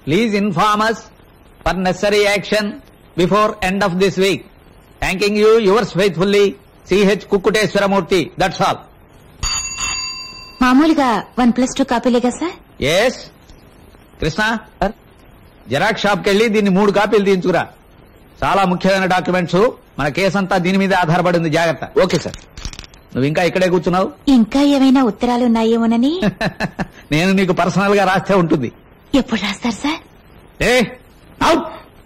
Please inform us for necessary action before end of this week thanking you yours faithfully CH Kukkuteswaramurthy that's all మామూలుగా one plus two కాపీలేగా sir S Krishna xerox shop కెళ్ళి దీన్ని మూడు కాపీలు తీయించుకురా చాలా ముఖ్యమైన documents మన కేసంతా దీని మీద ఆధారపడి ఉంది జాగ్రత్త ఓకే సార్ నువ్వు ఇంకా ఇక్కడే కూర్చున్నావు ఇంకా ఏమైనా ఉత్తరాలు ఉన్నాయేమోనని నేను నీకు పర్సనల్ గా రాస్తే ఉంటుంది ఎప్పుడు రాస్తారు సార్ ఏ అవుట్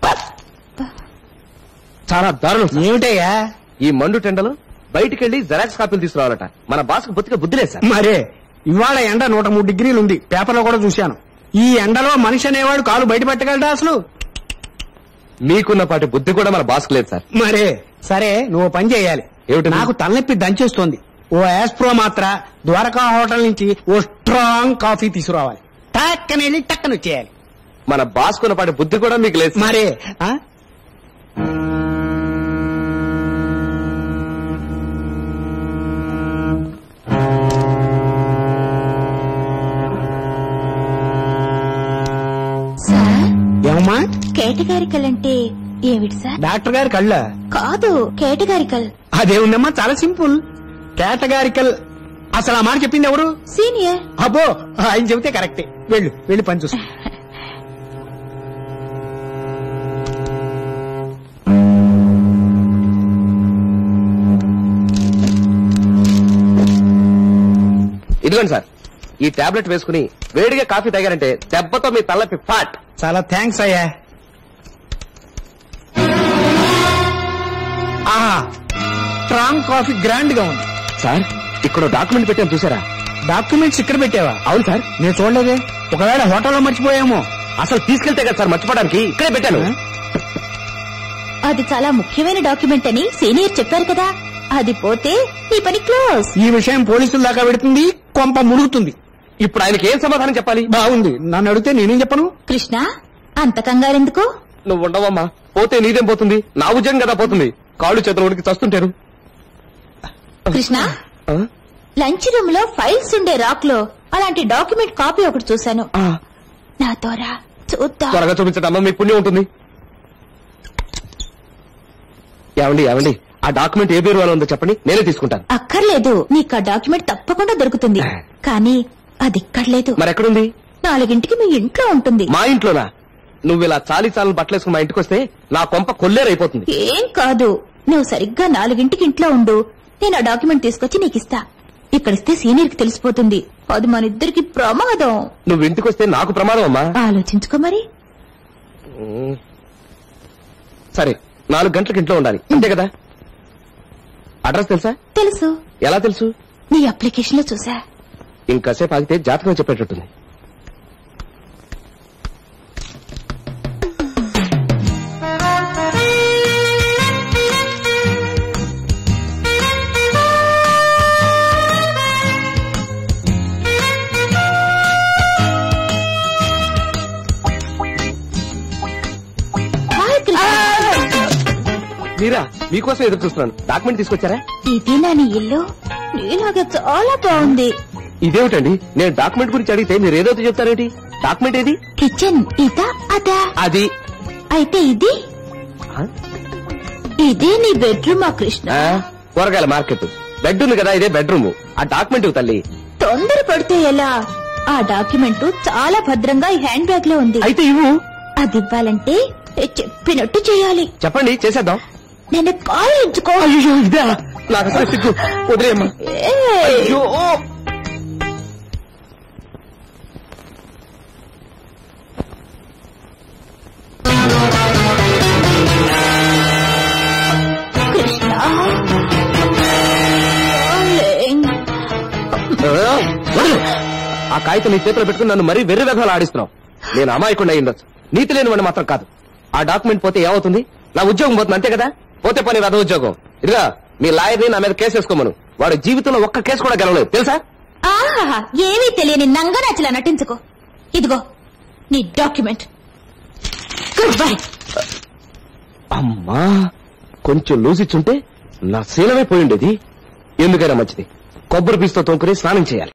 చాలా దారుణం సార్. ఏమిటయ్యా ఈ మండు టెండలు బయటికెళ్లి జెరాక్స్ కాపీలు తీసుకురావాలట మన బాస్ కు బొత్తిగా బుద్ధి లేదు సార్ మరే ఇవాళ ఎండ నూట మూడు డిగ్రీలు ఉంది పేపర్లో కూడా చూశాను ఈ ఎండలో మనిషి అనేవాడు కాలు బయట పెట్టగలడా అసలు మీకున్న పాటి బుద్ధి కూడా మన బాస్ కు లేదు సార్ మరే సరే నువ్వు పని చేయాలి ఏమిటది? నాకు తలనొప్పి దంచేస్తోంది ఓ యాస్ప్రో మాత్ర ద్వారకా హోటల్ నుంచి ఓ స్ట్రాంగ్ కాఫీ తీసుకురావాలి టక్కన వెళ్ళి టక్కన వచ్చేయాలి మన బాస్ కున్న పాటి బుద్ధి కూడా మీకు లేదు సార్. మరే ఆ? సార్ ఏమమ్మా కేటగారికల్ అంటే ఏమిటి సార్ డాక్టర్ గారి కళ్ళ కాదు కేటగారికల్ అదేముందమ్మా చాలా సింపుల్ కేటగారికల్ అసలు ఆ మాట చెప్పింది ఎవరు సీనియర్ అబ్బో ఆయన చెబితే కరెక్టే వెళ్ళు వెళ్ళి పని చూసుకో ఇదిగోండి సార్ ఈ టాబ్లెట్ వేసుకుని వేడిగా కాఫీ తాగారంటే దెబ్బతో మీ తలనొప్పి ఫాట్ చాలా థ్యాంక్స్ అయ్యా ఆహా స్ట్రాంగ్ కాఫీ గ్రాండ్ గా ఉంది సార్ ఇక్కడ డాక్యుమెంట్ పెట్టాను చూసారా డాక్యుమెంట్స్ ఇక్కడ పెట్టావా అవును సార్ నేను చూడలేదే ఒకవేళ హోటల్లో మర్చిపోయామో అసలు తీసుకెళ్తే కదా సార్ మర్చిపోవడానికి ఇక్కడే పెట్టాను అది చాలా ముఖ్యమైన డాక్యుమెంట్ అని సీనియర్ చెప్పారు కదా అది పోతే ఈ పని క్లోజ్ ఈ విషయం పోలీసుల దాకా పెడుతుంది కొంప మునుగుతుంది ఇప్పుడు ఆయనకి ఏం సమాధానం చెప్పాలి బాగుంది నన్ను అడిగితే నేనేం చెప్పను కృష్ణ అంత కంగారెందుకు నువ్వు ఉండవమ్మా పోతే నీదేం పోతుంది నా ఉద్యోగం కదా పోతుంది కాళ్ళు చేతులు ఉడికి చస్తుంటారు కృష్ణ ఆ? లంచ్ రూమ్ లో ఫైల్స్ ఉండే రాక్ లో అలాంటి డాక్యుమెంట్ కాపీ ఒకటి చూశాను ఆ, నాతో రా చూద్దాం త్వరగా చూపించండి అమ్మ మీకు పుణ్యం ఉంటుంది ఏమండి ఏమండి ఆ డాక్యుమెంట్ ఏ బీరువాలో ఉందో చెప్పండి నేనే తీసుకుంటాను అక్కర్లేదు నీకు ఆ డాక్యుమెంట్ తప్పకుండా దొరుకుతుంది కానీ అది ఇక్కడ లేదు మరి ఎక్కడుంది నాలుగింటికి మీ ఇంట్లో ఉంటుంది మా ఇంట్లోనా నువ్వు ఇలా చాలీ చాలని బట్టలేసుకుని మా ఇంటికి వస్తే నా కొంప కొల్లేరైపోతుంది ఏం కాదు నువ్వు సరిగ్గా నాలుగింటికి ఇంట్లో ఉండు నేను ఆ డాక్యుమెంట్ తీసుకొచ్చి నీకు ఇస్తా ఇక్కడిస్తే సీనియర్ కి తెలిసిపోతుంది అది మన ఇద్దరికి ప్రమాదం నువ్వు ఇంటికి వస్తే నాకు ప్రమాదం అమ్మా ఆలోచించుకో మరి ఉమ్. సరే నాలుగు గంటలకు ఇంట్లో ఉండాలి అంతే కదా అడ్రస్ తెలుసా తెలుసు ఎలా తెలుసు నీ అప్లికేషన్ లో చూసా ఇంకాసేపు ఆగితే జాతకం చెప్పేటట్టుంది హాయ్ కృష్ణ. మీరా మీకోసం ఎదురు చూస్తున్నాను డాక్యుమెంట్ తీసుకొచ్చారా ఇది నా నీ ఇల్లు నీలాగా చాలా బాగుంది ఇదేమిటండి నేను డాక్యుమెంట్ గురించి అడిగితే మీరు ఏదో ఒకటి చెప్తారేంటి డాక్యుమెంట్ ఏది కిచెన్ ఇదా అదా అది అయితే ఇది ఆ? ఇదే నీ బెడ్రూమ్ ఆ కృష్ణ ఆ, కూరగాయల మార్కెట్ బెడ్ ఉంది కదా ఇదే బెడ్రూమ్ ఆ డాక్యుమెంట్ ఇవ్వు తల్లి తొందర పడితే ఎలా ఆ డాక్యుమెంట్ చాలా భద్రంగా ఈ హ్యాండ్ బ్యాగ్ లో ఉంది అయితే ఇవ్వు అది ఇవ్వాలంటే నేను చెప్పినట్టు చేయాలి చెప్పండి చేసేద్దాం నేను కాలు ఎంచుకో అయ్యో ఇదే నాకు అసలు సిగ్గు వదిలేయమ్మా ఏయ్, అయ్యో కృష్ణ డార్లింగ్. ఆ, వదిలు. ఆ కాగితం నీ చేతిలో పెట్టుకుని నన్ను మరీ వెర్రి వెధలు ఆడిస్తున్నావు నేను అమాయకుండా అయ్యిండొచ్చు నీతి లేని వాడిని మాత్రం కాదు ఆ డాక్యుమెంట్ పోతే ఏమవుతుంది నా ఉద్యోగం పోతుంది అంతే కదా పోతే పని వెధ ఉద్యోగం ఇదిగా మీ లాయర్ని నా మీద కేసు వేసుకోమను వాడు జీవితంలో ఒక్క కేసు కూడా గెలవలేదు తెలుసా ఆహా ఏమీ తెలియని నంగనాచిలా నటించుకో ఇదిగో నీ డాక్యుమెంట్ గుడ్ బై అమ్మా కొంచెం లూజ్ ఇచ్చుంటే నా శీలమే పోయిండేది ఎందుకైనా మంచిది కొబ్బరి పీసుతో తోముకుని స్నానం చేయాలి